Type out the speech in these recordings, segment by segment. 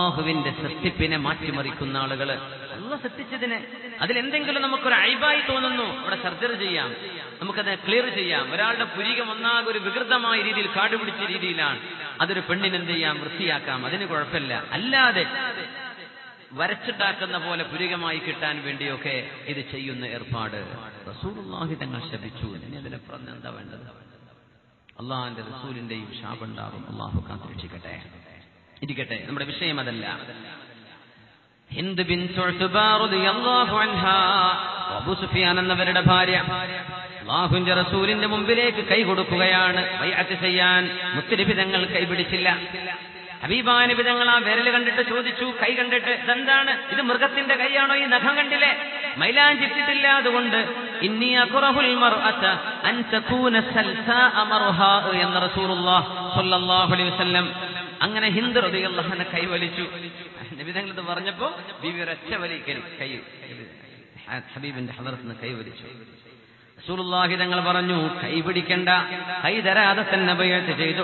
അള്ളാഹുവിന്റെ സൃഷ്ടിപ്പിനെ മാറ്റിമറിക്കുന്ന ആളുകള് അള്ള സൃഷ്ടിച്ചതിന് അതിലെന്തെങ്കിലും നമുക്കൊരു അഴിബായി തോന്നുന്നു അവിടെ സർജറി ചെയ്യാം നമുക്കത് ക്ലിയർ ചെയ്യാം ഒരാളുടെ പുരികം ഒന്നാകെ ഒരു വികൃതമായ രീതിയിൽ കാടുപിടിച്ച രീതിയിലാണ് അതൊരു പെണ്ണിന് എന്ത് ചെയ്യാം വൃത്തിയാക്കാം അതിന് കുഴപ്പമില്ല അല്ലാതെ വരച്ചിട്ടാക്കുന്ന പോലെ പുരികമായി കിട്ടാൻ വേണ്ടിയൊക്കെ ഇത് ചെയ്യുന്ന ഏർപ്പാട് റസൂലുള്ളാഹി തങ്ങൾ ശപിച്ചു ഇനി അതിനെ പറഞ്ഞ എന്താ വേണ്ടത് അള്ളാഹിന്റെ റസൂലിന്റെയും ശാപുണ്ടാകും അള്ളാഹു കാത്തിരക്ഷിക്കട്ടെ ഇരിക്കട്ടെ നമ്മുടെ വിഷയം അതല്ല ഹിന്ദ് ബിൻ റളിയല്ലാഹു അൻഹാ അബൂ സുഫിയാൻ എന്നവരുടെ ഭാര്യ അള്ളാഹുവിന്റെ റസൂലിന്റെ മുമ്പിലേക്ക് കൈ കൊടുക്കുകയാണ് ബൈഅത്ത് ചെയ്യാൻ മുത്തലിബിതങ്ങൾ കൈപിടിച്ചില്ല ഹബീബാനുബിതങ്ങൾ ആ വിരൽ കണ്ടിട്ട് ചോദിച്ചു കൈ കണ്ടിട്ട് ഇതെന്താണ് ഇത് മൃഗത്തിന്റെ കൈയാണോ ഈ നഖം കണ്ടില്ലേ മൈലാഞ്ചിട്ടിട്ടില്ല അതുകൊണ്ട് ഇന്നി അഖറഹുൽ മർഅത അൻ തകൂന സൽസാഅ മർഹാ എന്ന റസൂലുള്ളാഹ് സ്വല്ലല്ലാഹു അലൈഹി വസല്ലം അങ്ങനെ ഹിന്ദ് റളിയല്ലാഹു അൻഹ കൈവലിച്ചു നബിതങ്ങൾ ഇത് പറഞ്ഞപ്പോ ബീവി ഒരൊറ്റ വലി കൈ ഹബീബിന്റെ ഹദറത്ത് നിന്ന് കൈവലിച്ചു റസൂലുള്ളാഹി തങ്ങൾ പറഞ്ഞു കൈ പിടിക്കണ്ട കൈ തരാതെ തന്നെ ബയ്യത്ത് ചെയ്ത്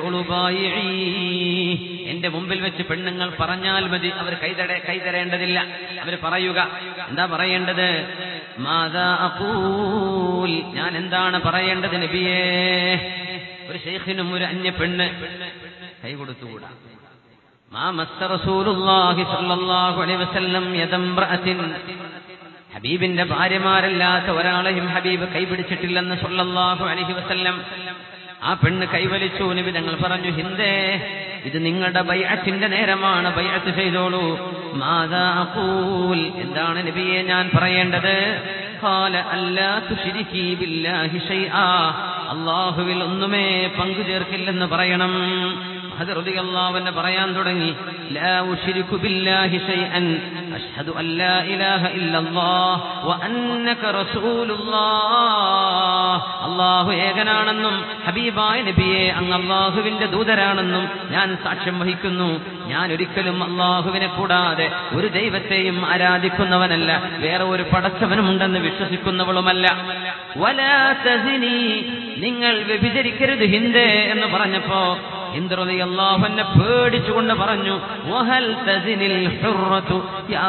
എന്റെ മുമ്പിൽ വെച്ച് പെണ്ണുങ്ങൾ പറഞ്ഞാൽ മതി അവർ കൈതട കൈ തരേണ്ടതില്ല അവർ പറയുക എന്താ പറയേണ്ടത് മാതാ അഖൂൽ ഞാൻ എന്താണ് പറയേണ്ടത് നബിയേ ഒരു ഷെയ്ഖിനും ഒരു അന്യ പെണ്ണ് കൈ കൊടുത്തുകൂടാ മാ മസ്സ റസൂലുള്ളാഹി സ്വല്ലല്ലാഹു അലൈഹി വസല്ലം യദംറഅത്തിൻ ഹബീബിന്റെ ഭാര്യമാരല്ലാത്ത ഒരാളെയും ഹബീബ് കൈപിടിച്ചിട്ടില്ലെന്ന് സല്ലല്ലാഹു അലൈഹി വസല്ലം ആ പെണ്ണ് കൈവലിച്ചു നബി തങ്ങൾ പറഞ്ഞു ഹിന്ദേ ഇത് നിങ്ങളുടെ ബൈഅത്തിന്റെ നേരമാണ് ബൈഅത്ത് ചെയ്തോളൂ മാതാ അഖൂൽ എന്താണ് നബിയെ ഞാൻ പറയേണ്ടത് ഖാല അല്ലാ തുശ്രികി ബില്ലാഹി ഷൈആ അല്ലാഹുവിൽ ഒന്നുമേ പങ്കു ചേർക്കില്ലെന്ന് പറയണം അത് റളിയല്ലാഹുവിനെ പറയാൻ തുടങ്ങി ലാ ഉശ്രികു ബില്ലാഹി ഷൈഅൻ അഷ്ഹദു അൻ ലാ ഇലാഹ ഇല്ലല്ലാഹ് വ അന്നക റസൂലുള്ളാഹ് അല്ലാഹു ഏകനാണെന്നും ഹബീബായ നബിയെ അങ്ങ് അല്ലാഹുവിന്റെ ദൂതരാണെന്നും ഞാൻ സാക്ഷ്യം വഹിക്കുന്നു ഞാൻ ഒരിക്കലും അള്ളാഹുവിനെ കൂടാതെ ഒരു ദൈവത്തെയും ആരാധിക്കുന്നവനല്ല വേറെ ഒരു പടച്ചവനുമുണ്ടെന്ന് വിശ്വസിക്കുന്നവളുമല്ല വലാ തസിനി നിങ്ങൾ വ്യഭിചരിക്കരുത് ഹിന്ദേ എന്ന് പറഞ്ഞപ്പോ ഇന്ദ്രതി അള്ളാഹുവിനെ പേടിച്ചുകൊണ്ട് പറഞ്ഞു വഹൽ തസിനിൽ ഹുറത്തു യാ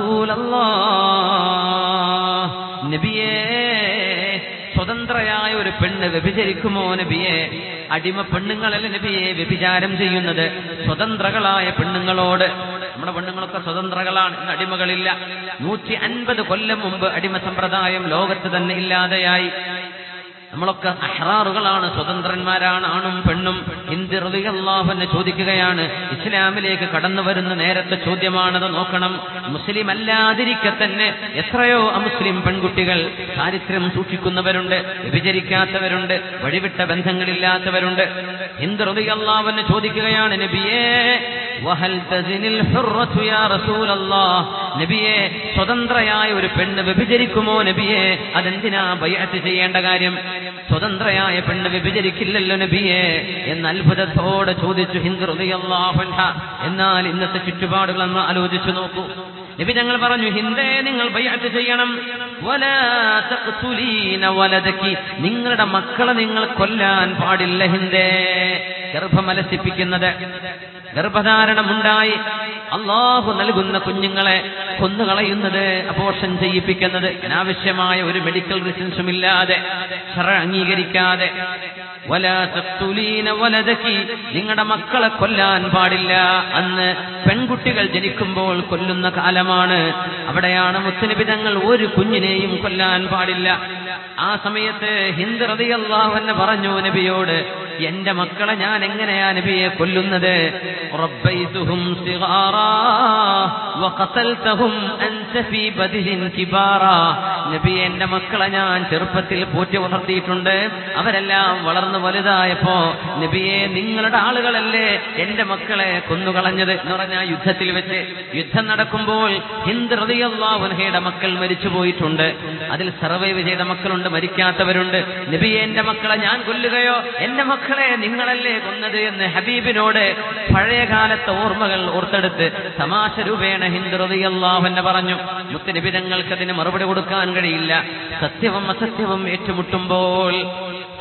റസൂലല്ലാഹ് നബിയേ സ്വതന്ത്രയായ ഒരു പെണ്ണ് വ്യഭിചരിക്കുമോ നബിയെ അടിമ പെണ്ണുങ്ങളല്ല നബിയെ വ്യഭിചാരം ചെയ്യുന്നത് സ്വതന്ത്രകളായ പെണ്ണുങ്ങളോട് നമ്മുടെ പെണ്ണുങ്ങളൊക്കെ സ്വതന്ത്രകളാണ് ഇന്ന് അടിമകളില്ല നൂറ്റി അൻപത് കൊല്ലം മുമ്പ് അടിമ സമ്പ്രദായം ലോകത്ത് തന്നെ ഇല്ലാതെയായി നമ്മളൊക്കെ അഹ്റാറുകളാണ് സ്വതന്ത്രന്മാരാണ് ആണും പെണ്ണും ഹിന്ദി റളിയല്ലാഹുവിനെ ചോദിക്കുകയാണ് ഇസ്ലാമിലേക്ക് കടന്നു വരുന്ന നേരത്തെ ചോദ്യമാണത് നോക്കണം മുസ്ലിം അല്ലാതിരിക്കെ തന്നെ എത്രയോ അമുസ്ലിം പെൺകുട്ടികൾ ചാരിത്രം സൂക്ഷിക്കുന്നവരുണ്ട് വ്യഭിചരിക്കാത്തവരുണ്ട് വഴിവിട്ട ബന്ധങ്ങളില്ലാത്തവരുണ്ട് ഹിന്ദി റളിയല്ലാഹുവിനെ ചോദിക്കുകയാണ് നബിയേ വഹൽ തസിനിൽ ഹുറത്തു യാ റസൂലല്ലാഹ് നബിയെ സ്വതന്ത്രയായ ഒരു പെണ്ണ് വ്യഭിചരിക്കുമോ നബിയെ അതെന്തിനാ ബൈഅത്ത് ചെയ്യേണ്ട കാര്യം സ്വതന്ത്രയായ പെണ്ണ് വ്യഭിചരിക്കില്ലല്ലോ നബിയെ എന്ന് അത്ഭുതത്തോടെ ചോദിച്ചു ഹിന്ദു റളിയല്ലാഹുൻഹ എന്നാൽ ഇന്നത്തെ ചുറ്റുപാടുകൾ ഒന്ന് ആലോചിച്ചു നോക്കൂ നബി ഞങ്ങൾ പറഞ്ഞു ഹിന്ദേ നിങ്ങൾ ബൈഅത്ത് ചെയ്യണം വലാ തഖ്തുലീന വലദക്കി നിങ്ങളുടെ മക്കളെ നിങ്ങൾ കൊല്ലാൻ പാടില്ല ഹിന്ദേ ഗർഭമലസിപ്പിക്കുന്നത് ഗർഭധാരണമുണ്ടായി അള്ളാഹു നൽകുന്ന കുഞ്ഞുങ്ങളെ കൊന്നുകളയുന്നത് അപോഷൻ ചെയ്യിപ്പിക്കുന്നത് അനാവശ്യമായ ഒരു മെഡിക്കൽ റീസൺസും ഇല്ലാതെ ഷറ അംഗീകരിക്കാതെ വലാ തഖ്തുലീന വലദക്കി നിങ്ങളുടെ മക്കളെ കൊല്ലാൻ പാടില്ല അന്ന് പെൺകുട്ടികൾ ജനിക്കുമ്പോൾ കൊല്ലുന്ന കാലമാണ് അവിടെയാണ് മുത്തനബി തങ്ങൾ ഒരു കുഞ്ഞിനെയും കൊല്ലാൻ പാടില്ല ആ സമയത്ത് ഹിന്ദ് റളിയല്ലാഹു അൻഹു പറഞ്ഞു നബിയോട് എന്റെ മക്കളെ ഞാൻ എങ്ങനെയാ നബിയെ കൊല്ലുന്നത് റബ്ബൈതുഹും സിഗാറാ വഖതൽതഹും അൻത ഫീ ബദിഹിൻ കിബാറാ നബിയെ എന്റെ മക്കളെ ഞാൻ ചെറുപ്പത്തിൽ പോറ്റി വളർത്തിയിട്ടുണ്ട് അവരെല്ലാം വളർന്നു വലുതായപ്പോ നബിയെ നിങ്ങളുടെ ആളുകളല്ലേ എന്റെ മക്കളെ കൊന്നുകളഞ്ഞത് എന്ന് പറഞ്ഞ ആ യുദ്ധത്തിൽ വെച്ച് യുദ്ധം നടക്കുമ്പോൾ ഹിന്ദ് റളിയല്ലാഹുൻഹയുടെ മക്കൾ മരിച്ചു പോയിട്ടുണ്ട് അതിൽ സർവൈവ് ചെയ്ത മക്കളുണ്ട് മരിക്കാത്തവരുണ്ട് നബിയെ എന്റെ മക്കളെ ഞാൻ കൊല്ലുകയോ എന്റെ മക്കളെ നിങ്ങളല്ലേ കൊന്നത് എന്ന് ഹബീബിനോട് പഴയകാലത്തെ ഓർമ്മകൾ ഓർത്തെടുത്ത് തമാശ രൂപേണ ഹിന്ദ് റളിയല്ലാഹുവിനെ പറഞ്ഞു മുത്തനബി തങ്ങൾക്ക് അതിന് മറുപടി കൊടുക്കാൻ കഴിയില്ല സത്യവും അസത്യവും ഏറ്റുമുട്ടുമ്പോൾ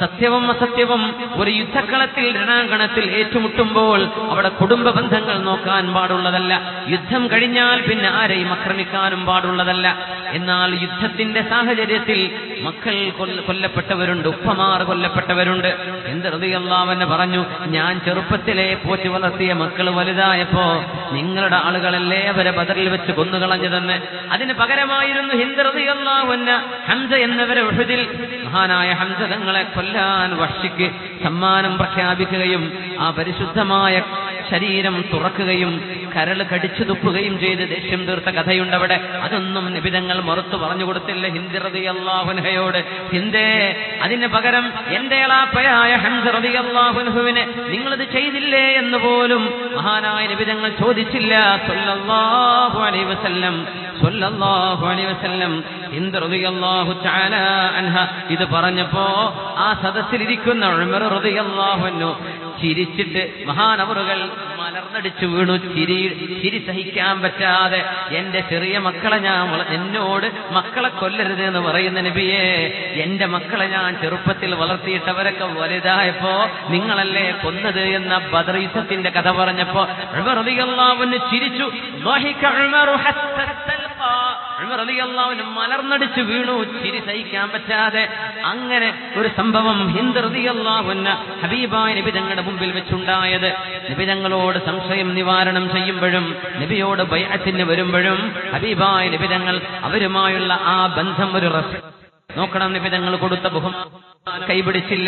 സത്യവും അസത്യവും ഒരു യുദ്ധക്കളത്തിൽ രണാങ്കണത്തിൽ ഏറ്റുമുട്ടുമ്പോൾ അവിടെ കുടുംബ ബന്ധങ്ങൾ നോക്കാൻ പാടുള്ളതല്ല യുദ്ധം കഴിഞ്ഞാൽ പിന്നെ ആരെയും ആക്രമിക്കാനും പാടുള്ളതല്ല എന്നാൽ യുദ്ധത്തിന്റെ സാഹചര്യത്തിൽ മക്കൾ കൊല്ല- കൊല്ലപ്പെട്ടവരുണ്ട് ഉപ്പമാർ കൊല്ലപ്പെട്ടവരുണ്ട് എന്ത് ഹൃദയല്ലാവെന്നെ പറഞ്ഞു ഞാൻ ചെറുപ്പത്തിലെ പോറ്റി വളർത്തിയ മക്കൾ വലുതായപ്പോ നിങ്ങളുടെ ആളുകളല്ലേ അവരെ ബദറിൽ വെച്ച് കൊന്നുകളഞ്ഞതെന്ന് അതിന് പകരമായിരുന്നു ഹിന്ദ് ഹൃദയല്ലാവെന്ന ഹംസ എന്നവരെ ഉഹുദിൽ മഹാനായ ഹംസ തങ്ങളെ കൊല്ലാൻ വഷിക്ക് സമ്മാനം പ്രഖ്യാപിക്കുകയും ആ പരിശുദ്ധമായ ശരീരം തുറക്കുകയും കരൾ കടിച്ചു തുപ്പുകയും ചെയ്ത് ദേഷ്യം തീർത്ത കഥയുണ്ടവിടെ അതൊന്നും നിബിതങ്ങൾ മറുത്തു പറഞ്ഞു കൊടുത്തില്ല ഹിന്ദി റതി അള്ളാഹുൻഹയോട് ഹിന്ദേ അതിന് പകരം എന്റെ എളാപ്പയായ ഹംസ റതി അള്ളാഹുൻഹുവിനെ നിങ്ങളിത് ചെയ്തില്ലേ എന്ന് പോലും മഹാനായ നിബിതങ്ങൾ ചോദിച്ചില്ല സല്ലല്ലാഹു അലൈഹി വസല്ലം സല്ലല്ലാഹു അലൈഹി വസല്ലം ഹിന്ദ് റളിയല്ലാഹു തആല അൻഹ ഇത് പറഞ്ഞപ്പോ ആ സദസ്സിലിരിക്കുന്ന ഉമർ റളിയല്ലാഹു അൻഹു ചിരിച്ചിട്ട് മഹാനവറുകൾ മലർന്നടിച്ചു വീണു ചിരി ചിരി സഹിക്കാൻ പറ്റാതെ എന്റെ ചെറിയ മക്കളെ ഞാൻ വള- എന്നോട് മക്കളെ കൊല്ലരുത് എന്ന് പറയുന്ന നബിയെ എന്റെ മക്കളെ ഞാൻ ചെറുപ്പത്തിൽ വളർത്തിയിട്ടവരൊക്കെ വലുതായപ്പോ നിങ്ങളല്ലേ കൊന്നത് എന്ന ബദർ യുദ്ധത്തിന്റെ കഥ പറഞ്ഞപ്പോ ഉമർ റളിയല്ലാഹു അൻഹു ചിരിച്ചു ضحك عمر حتى استلقى ഉമർ റളിയല്ലാഹു മലർന്നടിച്ചു വീണു ചിരി സഹിക്കാൻ പറ്റാതെ അങ്ങനെ ഒരു സംഭവം ഹിന്ദ് റളിയല്ലാഹു അൻഹ ഹബീബായ നബി തങ്ങളുടെ മുമ്പിൽ വെച്ചുണ്ടായത് നബി തങ്ങളോട് സംശയം നിവാരണം ചെയ്യുമ്പോഴും നബിയോട് ബൈഅത്തിന് വരുമ്പോഴും ഹബീബായ നബി തങ്ങൾ അവരുമായുള്ള ആ ബന്ധം ഒരു റസ് നോക്കണം നിബിതങ്ങൾ കൊടുത്ത ബഹും കൈപിടിച്ചില്ല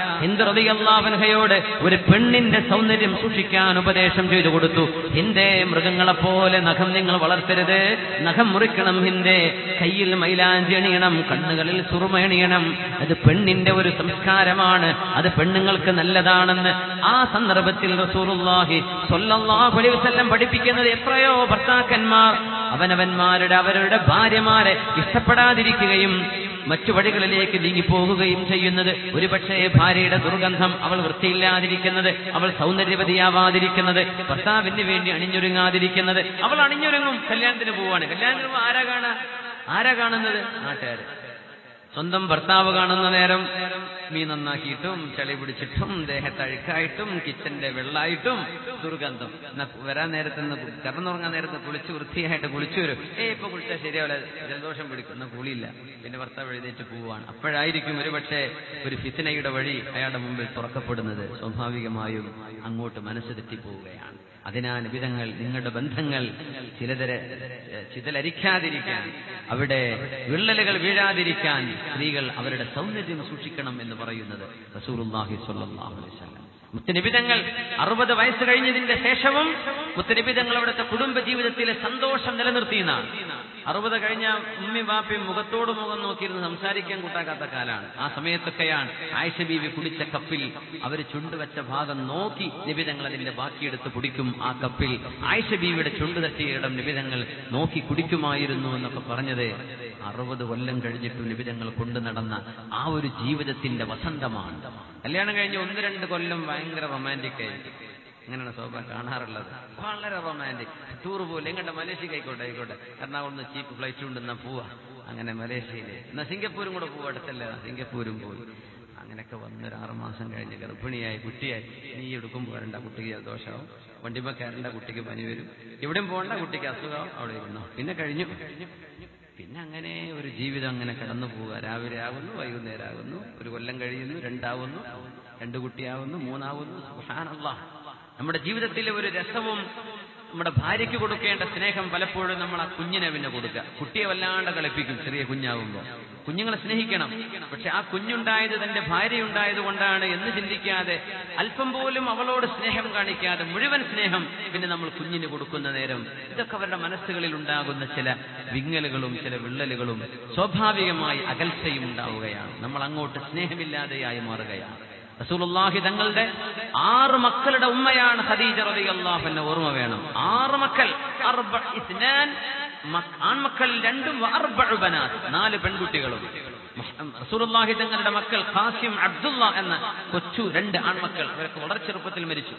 ഹിന്ദുറതിയല്ലാവൻഹയോട് ഒരു പെണ്ണിന്റെ സൗന്ദര്യം സൂക്ഷിക്കാൻ ഉപദേശം ചെയ്തു കൊടുത്തു ഹിന്ദേ മൃഗങ്ങളെ പോലെ നഖം നിങ്ങൾ വളർത്തരുത് നഖം മുറിക്കണം ഹിന്ദേ കയ്യിൽ മൈലാഞ്ചി അണിയണം കണ്ണുകളിൽ സുറുമ അണിയണം അത് പെണ്ണിന്റെ ഒരു സംസ്കാരമാണ് അത് പെണ്ണുങ്ങൾക്ക് നല്ലതാണെന്ന് ആ സന്ദർഭത്തിൽ റസൂലുള്ളാഹി സ്വല്ലല്ലാഹു അലൈഹി വസല്ലം പഠിപ്പിക്കുന്നത് എത്രയോ ഭർത്താക്കന്മാർ അവനവന്മാരുടെ അവരുടെ ഭാര്യമാരെ ഇഷ്ടപ്പെടാതിരിക്കുകയും മറ്റു വഴികളിലേക്ക് നീങ്ങിപ്പോകുകയും ചെയ്യുന്നത് ഒരുപക്ഷേ ഭാര്യയുടെ ദുർഗന്ധം അവൾ വൃത്തിയില്ലാതിരിക്കുന്നത് അവൾ സൗന്ദര്യവതിയാവാതിരിക്കുന്നത് ഭർത്താവിന് വേണ്ടി അണിഞ്ഞൊരുങ്ങാതിരിക്കുന്നത് അവൾ അണിഞ്ഞൊരുങ്ങും കല്യാണത്തിന് പോവാണ് കല്യാണത്തിന് പോകുമ്പോ ആരാ കാണാ ആരാ കാണുന്നത് നാട്ടുകാര് സ്വന്തം ഭർത്താവ് കാണുന്ന നേരം മീൻ നന്നാക്കിയിട്ടും ചളി പിടിച്ചിട്ടും ദേഹത്ത് അഴുക്കായിട്ടും കിച്ചന്റെ വെള്ളായിട്ടും ദുർഗന്ധം എന്നാ വരാൻ നേരത്ത് നിന്ന് കിടന്നുറങ്ങാൻ നേരത്ത് കുളിച്ച് വൃത്തിയായിട്ട് കുളിച്ചു വരും ഏ ഇപ്പൊ കുളിച്ചാൽ ശരിയാവില്ല ജലദോഷം പിടിക്കും എന്നാ കുളിയില്ല പിന്നെ ഭർത്താവ് എഴുന്നേറ്റ് പോവാണ് അപ്പോഴായിരിക്കും ഒരു പക്ഷേ ഒരു ഫിത്തിനയുടെ വഴി അയാളുടെ മുമ്പിൽ തുറക്കപ്പെടുന്നത് സ്വാഭാവികമായും അങ്ങോട്ട് മനസ്സ് തെറ്റിപ്പോവുകയാണ് അതിനാൽ വിധങ്ങൾ നിങ്ങളുടെ ബന്ധങ്ങൾ ചിലതര ചിതലരിക്കാതിരിക്കാൻ അവിടെ വിള്ളലുകൾ വീഴാതിരിക്കാൻ സ്ത്രീകൾ അവരുടെ സൗന്ദര്യം സൂക്ഷിക്കണം എന്ന് പറയുന്നത് റസൂലുള്ളാഹി സ്വല്ലല്ലാഹു അലൈഹി വസല്ലം മുത്തനിബിതങ്ങൾ അറുപത് വയസ്സ് കഴിഞ്ഞതിന്റെ ശേഷവും മുത്തനിബിതങ്ങൾ അവിടുത്തെ കുടുംബ ജീവിതത്തിലെ സന്തോഷം നിലനിർത്തിയെന്നാണ് അറുപത് കഴിഞ്ഞ ഉമ്മി വാപ്പയും മുഖത്തോട് മുഖം നോക്കിയിരുന്ന് സംസാരിക്കാൻ കൂട്ടാക്കാത്ത കാലാണ് ആ സമയത്തൊക്കെയാണ് ആയിഷ ബീവി കുടിച്ച കപ്പിൽ അവർ ചുണ്ടുവെച്ച ഭാഗം നോക്കി നിബിതങ്ങൾ അതിന്റെ ബാക്കിയെടുത്ത് കുടിക്കും ആ കപ്പിൽ ആയിഷ ബീവിയുടെ ചുണ്ട് തട്ടിയ ഇടം നിബിതങ്ങൾ നോക്കി കുടിക്കുമായിരുന്നു എന്നൊക്കെ പറഞ്ഞത് അറുപത് കൊല്ലം കഴിഞ്ഞിട്ടും നിബിതങ്ങൾ കൊണ്ടു നടന്ന ആ ഒരു ജീവിതത്തിന്റെ വസന്തമാണ് കല്യാണം കഴിഞ്ഞ് ഒന്ന് രണ്ട് കൊല്ലം ഭയങ്കര റൊമാൻറ്റിക് ആയിരിക്കും അങ്ങനെയാണ് ശോഭ കാണാറുള്ളത് വളരെ റൊമാൻറ്റിക് ടൂർ പോലെ എങ്ങോട്ട് മലേഷ്യക്ക് ആയിക്കോട്ടെ ആയിക്കോട്ടെ എറണാകുളം നിന്ന് ചീപ്പ് ഫ്ലൈറ്റ് ഉണ്ട് എന്നാ പോവാ അങ്ങനെ മലേഷ്യയില് എന്നാ സിംഗപ്പൂരും കൂടെ പോവാ അടുത്തല്ല സിംഗപ്പൂരും പോയി അങ്ങനെയൊക്കെ വന്നൊരു ആറ് മാസം കഴിഞ്ഞ് ഗർഭിണിയായി കുട്ടിയായി നീ എടുക്കും പോരണ്ട കുട്ടിക്ക് ജലദോഷമാവും വണ്ടിമ കയറേണ്ട കുട്ടിക്ക് പനി വരും എവിടെയും പോകണ്ട കുട്ടിക്ക് അസുഖമാവും അവിടെ ഇരുന്നോ പിന്നെ കഴിഞ്ഞു പിന്നെ അങ്ങനെ ഒരു ജീവിതം അങ്ങനെ കടന്നു പോവുക രാവിലെ ആകുന്നു വൈകുന്നേരം ആകുന്നു ഒരു കൊല്ലം കഴിയുന്നു രണ്ടാവുന്നു രണ്ട് കുട്ടിയാവുന്നു മൂന്നാവുന്നു സുബ്ഹാനല്ലാഹ് നമ്മുടെ ജീവിതത്തിലെ ഒരു രസവും നമ്മുടെ ഭാര്യയ്ക്ക് കൊടുക്കേണ്ട സ്നേഹം പലപ്പോഴും നമ്മൾ ആ കുഞ്ഞിനെ പിന്നെ കൊടുക്കുക കുട്ടിയെ വല്ലാണ്ട് കളിപ്പിക്കും ചെറിയ കുഞ്ഞാവുമ്പോൾ കുഞ്ഞുങ്ങളെ സ്നേഹിക്കണം പക്ഷെ ആ കുഞ്ഞുണ്ടായത് തന്റെ ഭാര്യയുണ്ടായത് കൊണ്ടാണ് എന്ന് ചിന്തിക്കാതെ അല്പം പോലും അവളോട് സ്നേഹം കാണിക്കാതെ മുഴുവൻ സ്നേഹം പിന്നെ നമ്മൾ കുഞ്ഞിന് കൊടുക്കുന്ന നേരം ഇതൊക്കെ അവരുടെ മനസ്സുകളിൽ ഉണ്ടാകുന്ന ചില വിങ്ങലുകളും ചില വിള്ളലുകളും സ്വാഭാവികമായി അകൽച്ചയും ഉണ്ടാവുകയാണ് നമ്മൾ അങ്ങോട്ട് സ്നേഹമില്ലാതെയായി മാറുകയാണ് റസൂലുള്ളാഹി തങ്ങളുടെ ആറ് മക്കളുടെ ഉമ്മയാണ് ഖദീജ റളിയല്ലാഹു അൻഹ ഓർമ്മ വേണം ആറ് മക്കൾ അർബ ഇസ്നാൻ മക്- ആൺമക്കൾ രണ്ടും വ അർബഉ ബനാത്ത് നാല് പെൺകുട്ടികളും മുഹ- റസൂലുള്ളാഹി തങ്ങളുടെ മക്കൾ ഖാസിം അബ്ദുള്ള എന്ന കൊച്ചു രണ്ട് ആൺമക്കൾ അവരൊക്കെ വളരെ ചെറുപ്പത്തിൽ മരിച്ചു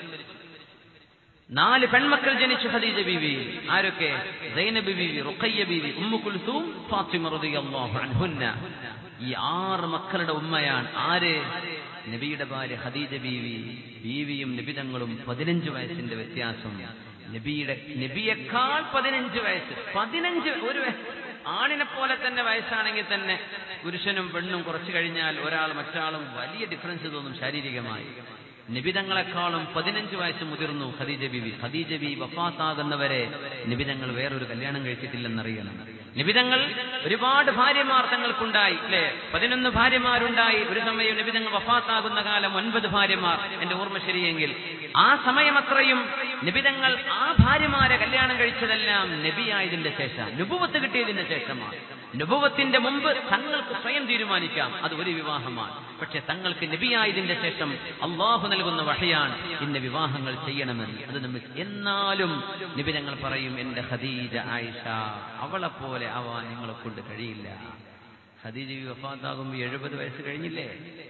നാല് പെൺമക്കൾ ജനിച്ചു ഖദീജ ബീവി ആരൊക്കെ സൈനബ് ബീവി റുഖയ്യ ബീവി ഉമ്മു കുൽസൂം ഫാത്തിമ റളിയല്ലാഹു അൻഹുന്ന ഈ ആറ് മക്കളുടെ ഉമ്മയാണ് ആര് നബിയുടെ ഭാര്യ ഖദീജ ബീവി ബീവിയും നബിതങ്ങളും പതിനഞ്ച് വയസ്സിന്റെ വ്യത്യാസം നബിയുടെ നബിയേക്കാൾ പതിനഞ്ച് വയസ്സ് പതിനഞ്ച് ഒരു വയ- ആണിനെ പോലെ തന്നെ വയസ്സാണെങ്കിൽ തന്നെ പുരുഷനും പെണ്ണും കുറച്ചു കഴിഞ്ഞാൽ ഒരാൾ മറ്റാളും വലിയ ഡിഫറൻസ് തോന്നും ശാരീരികമായി നിബിതങ്ങളെക്കാളും പതിനഞ്ച് വയസ്സ് മുതിർന്നു ഖദീജ ബീവി ഖദീജ ബി വഫാത്താകുന്നവരെ നിബിതങ്ങൾ വേറൊരു കല്യാണം കഴിച്ചിട്ടില്ലെന്നറിയണം നിബിതങ്ങൾ ഒരുപാട് ഭാര്യമാർ തങ്ങൾക്കുണ്ടായി അല്ലെ പതിനൊന്ന് ഭാര്യമാരുണ്ടായി ഒരു സമയം നിബിതങ്ങൾ വഫാത്താകുന്ന കാലം ഒൻപത് ഭാര്യമാർ എന്റെ ഓർമ്മ ശരിയെങ്കിൽ ആ സമയം അത്രയും നിബിതങ്ങൾ ആ ഭാര്യമാരെ കല്യാണം കഴിച്ചതെല്ലാം നബിയായതിന്റെ ശേഷം നുപുവത്ത് കിട്ടിയതിന്റെ ശേഷമാണ് നുപുവത്തിന്റെ മുമ്പ് തങ്ങൾക്ക് സ്വയം തീരുമാനിക്കാം അത് ഒരു വിവാഹമാണ് പക്ഷെ തങ്ങൾക്ക് നബിയായതിന്റെ ശേഷം അള്ളാഹു നൽകുന്ന വഹയാണ് ഇന്ന വിവാഹങ്ങൾ ചെയ്യണമെന്ന് അത് നമ്മൾ എന്നാലും നബി ഞങ്ങൾ പറയും എന്റെ ഖദീജ ആയിഷ അവളെ പോലെ ആവാൻ നിങ്ങളെ കൊണ്ട് കഴിയില്ല ഖദീജ ബി വഫാത്താകുമ്പോൾ എഴുപത് വയസ്സ് കഴിഞ്ഞില്ലേ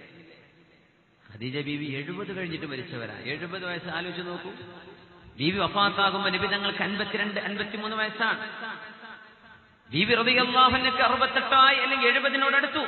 ഖദീജ ബീവി എഴുപത് കഴിഞ്ഞിട്ട് മരിച്ചവരാ എഴുപത് വയസ്സ് ആലോചിച്ച് നോക്കൂ ബീവി വഫാത്താകുമ്പോൾ നബി തങ്ങൾക്ക് അൻപത്തിരണ്ട് അൻപത്തിമൂന്ന് വയസ്സാണ് ബീവി റബിയല്ലാഹുനക്ക് അറുപത്തെട്ടായി അല്ലെങ്കിൽ എഴുപതിനോടടുത്തു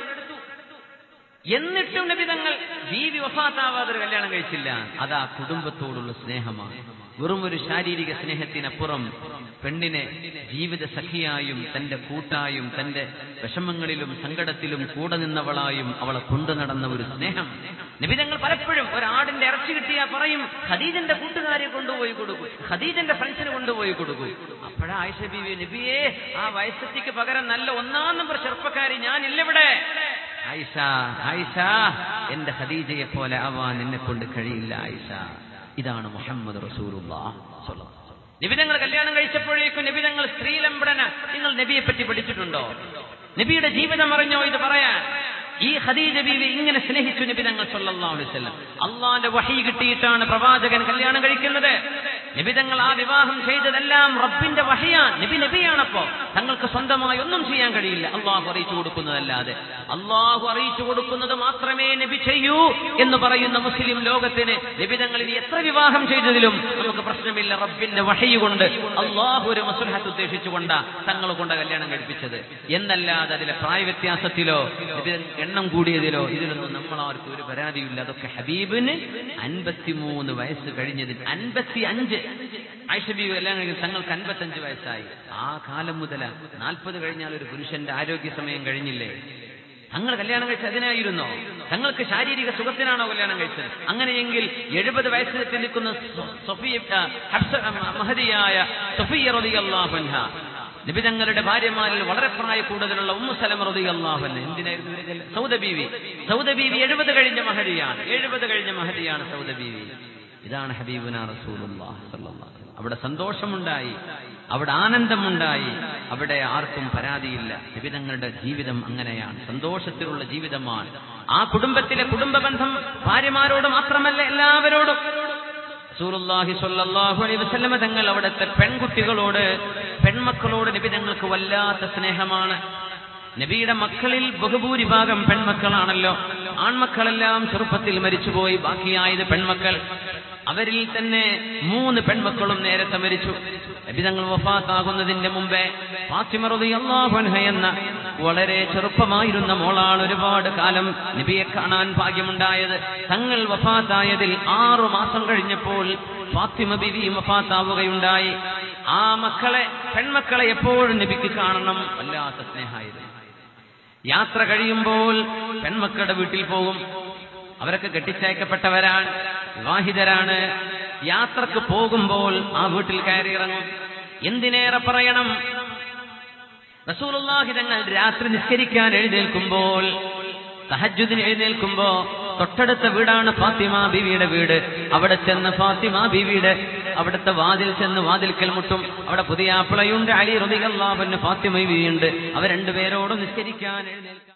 എന്നിട്ടും നബി തങ്ങൾ ബീവി വഫാത്താവാതെ ഒരു കല്യാണം കഴിച്ചില്ല അതാ കുടുംബത്തോടുള്ള സ്നേഹമാണ് വെറും ഒരു ശാരീരിക സ്നേഹത്തിനപ്പുറം പെണ്ണിനെ ജീവിത സഖിയായും തന്റെ കൂട്ടായും തന്റെ വിഷമങ്ങളിലും സങ്കടത്തിലും കൂടെ നിന്നവളായും അവളെ കൊണ്ടു നടന്ന ഒരു സ്നേഹം നിബിതങ്ങൾ പലപ്പോഴും ഒരാടിന്റെ ഇറച്ചി കിട്ടിയാൽ പറയും ഖദീജന്റെ കൂട്ടുകാരെ കൊണ്ടുപോയി കൊടുക്കും ഖദീജന്റെ ഫ്രണ്ട്സിന് കൊണ്ടുപോയി കൊടുക്കും അപ്പോഴാ ആയിഷ ബീവി നബിയെ ആ വയസ്സത്തിക്ക് പകരം നല്ല ഒന്നാം നമ്പർ ചെറുപ്പക്കാരി ഞാനില്ലിവിടെ ആയിഷ ആയിഷ എന്റെ ഖദീജയെ പോലെ ആവാൻ എന്നെ കൊണ്ട് കഴിയില്ല ആയിഷ ഇതാണ് മുഹമ്മദ് റസൂലുള്ള നിബിതങ്ങൾ കല്യാണം കഴിച്ചപ്പോഴേക്കും നിബിതങ്ങൾ സ്ത്രീലംബടന നിങ്ങൾ നബിയെ പറ്റി പഠിച്ചിട്ടുണ്ടോ നബിയുടെ ജീവിതം അറിഞ്ഞോ ഇത് പറയാൻ ഈ ഖദീജ ബീവി ഇങ്ങനെ സ്നേഹിച്ചു നബി തങ്ങൾ സല്ലല്ലാഹു അലൈഹി വസല്ലം അള്ളാന്റെ വഹി കിട്ടിയിട്ടാണ് പ്രവാചകൻ കല്യാണം കഴിക്കുന്നത് നിബിതങ്ങൾ ആ വിവാഹം ചെയ്തതെല്ലാം റബ്ബിന്റെ വഹിയാണ് നബി നബിയാണപ്പോ തങ്ങൾക്ക് സ്വന്തമായി ഒന്നും ചെയ്യാൻ കഴിയില്ല അള്ളാഹു അറിയിച്ചു കൊടുക്കുന്നതല്ലാതെ അള്ളാഹു അറിയിച്ചു കൊടുക്കുന്നത് മാത്രമേ നബി ചെയ്യൂ എന്ന് പറയുന്ന മുസ്ലിം ലോകത്തിന് നിബിതങ്ങൾ ഇനി എത്ര വിവാഹം ചെയ്തതിലും നമുക്ക് പ്രശ്നമില്ല റബ്ബിന്റെ വഹി കൊണ്ട് അള്ളാഹു ഒരു മസുലഹത്ത് ഉദ്ദേശിച്ചുകൊണ്ടാ തങ്ങൾ കൊണ്ട് കല്യാണം കഴിപ്പിച്ചത് എന്നല്ലാതെ അതിലെ പ്രായ വ്യത്യാസത്തിലോ ഇത് എണ്ണം കൂടിയതിലോ ഇതിലൊന്നും നമ്മളാർക്കും ഒരു പരാതിയില്ല അതൊക്കെ ഹബീബിന് അൻപത്തിമൂന്ന് വയസ്സ് കഴിഞ്ഞതിൽ അൻപത്തി അഞ്ച് ആയിഷബീബ് കല്യാണം കഴിക്കുന്നത് തങ്ങൾക്ക് അൻപത്തഞ്ച് വയസ്സായി ആ കാലം മുതല നാൽപ്പത് കഴിഞ്ഞാൽ ഒരു പുരുഷന്റെ ആരോഗ്യ സമയം കഴിഞ്ഞില്ലേ തങ്ങൾ കല്യാണം കഴിച്ചത് അതിനായിരുന്നോ തങ്ങൾക്ക് ശാരീരിക സുഖത്തിനാണോ കല്യാണം കഴിച്ചത് അങ്ങനെയെങ്കിൽ എഴുപത് വയസ്സിലെത്തി നിൽക്കുന്ന സൊ- സൊഫിയ ആ, ഹഫ്സ ആ, മഹദിയായ സൊഫിയ റളിയല്ലാഹു അൻഹ നബി തങ്ങളുടെ ഭാര്യമാരിൽ വളരെ പ്രായ കൂടുതലുള്ള ഉമ്മു സലമ റളിയല്ലാഹു അൻഹ എന്തിനായിരുന്നു ഇവരെ കല്യാണം? സൗദ ബീവി സൗദ ബീവി എഴുപത് കഴിഞ്ഞ മഹദിയാണ് എഴുപത് കഴിഞ്ഞ മഹദിയാണ് സൗദ ബീവി ഇതാണ് ഹബീബുന റസൂലുള്ളാഹി സ്വല്ലല്ലാഹു അലൈഹി വസല്ലം. അവിടെ സന്തോഷമുണ്ടായി അവിടെ ആനന്ദമുണ്ടായി അവിടെ ആർക്കും പരാതിയില്ല നിബിതങ്ങളുടെ ജീവിതം അങ്ങനെയാണ് സന്തോഷത്തിലുള്ള ജീവിതമാണ് ആ കുടുംബത്തിലെ കുടുംബ ബന്ധം ഭാര്യമാരോട് മാത്രമല്ല എല്ലാവരോടും റസൂലുള്ളാഹി സ്വല്ലല്ലാഹു അലൈഹി വസല്ലമ തങ്ങൾ അവിടുത്തെ പെൺകുട്ടികളോട് പെൺമക്കളോട് നബി തങ്ങൾക്ക് വല്ലാത്ത സ്നേഹമാണ് നബിയുടെ മക്കളിൽ ബഹുഭൂരിഭാഗം പെൺമക്കളാണല്ലോ ആൺമക്കളെല്ലാം ചെറുപ്പത്തിൽ മരിച്ചുപോയി ബാക്കിയായത് പെൺമക്കൾ അവരിൽ തന്നെ മൂന്ന് പെൺമക്കളും നേരത്തെ മരിച്ചു നബി തങ്ങൾ വഫാത്താകുന്നതിന്റെ മുമ്പേ ഫാത്തിമ റളിയല്ലാഹു അൻഹ എന്ന വളരെ ചെറുപ്പമായിരുന്ന മോളാണ് ഒരുപാട് കാലം നബിയെ കാണാൻ ഭാഗ്യമുണ്ടായത് തങ്ങൾ വഫാത്തായതിൽ ആറു മാസം കഴിഞ്ഞപ്പോൾ ഫാത്തിമ ബിവിയും വഫാത്താവുകയുണ്ടായി ആ മക്കളെ പെൺമക്കളെ എപ്പോഴും നബിക്ക് കാണണം വല്ലാത്ത സ്നേഹമായിരുന്നു യാത്ര കഴിയുമ്പോൾ പെൺമക്കളുടെ വീട്ടിൽ പോകും അവരൊക്കെ കെട്ടിച്ചയക്കപ്പെട്ടവരാണ് വിവാഹിതരാണ് യാത്രക്ക് പോകുമ്പോൾ ആ വീട്ടിൽ കയറിയിറങ്ങും എന്തിനേറെ പറയണം റസൂലുള്ളാഹി തങ്ങൾ രാത്രി നിസ്കരിക്കാൻ എഴുന്നേൽക്കുമ്പോൾ തഹജ്ജുദിന് എഴുന്നേൽക്കുമ്പോ തൊട്ടടുത്ത വീടാണ് ഫാത്തിമ ബീവിയുടെ വീട് അവിടെ ചെന്ന് ഫാത്തിമ ബീവിയുടെ അവിടുത്തെ വാതിൽ ചെന്ന് വാതിൽക്കൽ മുട്ടും അവിടെ പുതിയ ആപ്പിളയുണ്ട് അലി റബികല്ലാബന് ഫാത്തിമ ബീവിയുണ്ട് അവർ രണ്ടുപേരോടും നിസ്കരിക്കാൻ എഴുന്നേൽക്കാം